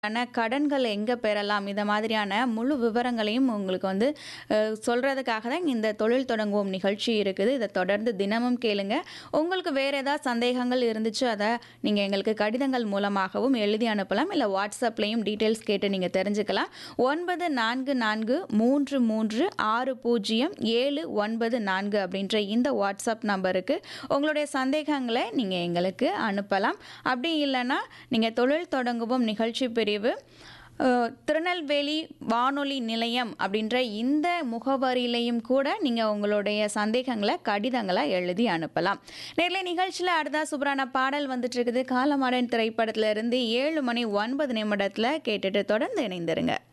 ஆன கடன்கள் எங்க பெறலாம்? இத மாதிரியான முழு விவரங்களையும் உங்களுக்கு வந்து அ சொல்றதுக்காக தான் இந்த தொழில் தொடங்குவோம் நிகழ்ச்சி இருக்குது. இத தொடர்ந்து தினமும் கேளுங்க. உங்களுக்கு வேற ஏதாவது சந்தேகங்கள் இருந்துச்சு, அத நீங்க எங்களுக்கு கடிதங்கள் மூலமாகவும் எழுதி அனுப்பலாம். இல்ல WhatsAppலயும் டீட்டெயில்ஸ் கேட்டு நீங்க தெரிஞ்சுக்கலாம். 9443600794 அப்படின்ற இந்த WhatsApp நம்பருக்கு உங்களுடைய சந்தேகங்கள நீங்க எங்களுக்கு அனுப்பலாம். அப்படி இல்லன்னா, நீங்க தொழில் தொடங்குவோம் நிகழ்ச்சி பிரிவு அ திருநெல்வேலி வானொலி நிலையம் அப்படின்ற இந்த முகவரியிலயும் கூட நீங்க உங்களுடைய சந்தேகங்கள கடிதங்களா எழுதி அனுப்பலாம். நேயர்களே நிகழ்ச்சியில அடுத்ததா சூப்பரான பாடல் வந்துட்டு இருக்குது. காலமாடன் திரைப்படத்துல இருந்து 7 மணி 9 நிமிடத்துல கேட்டுட்டு தொடர்ந்து இணைந்திருங்க.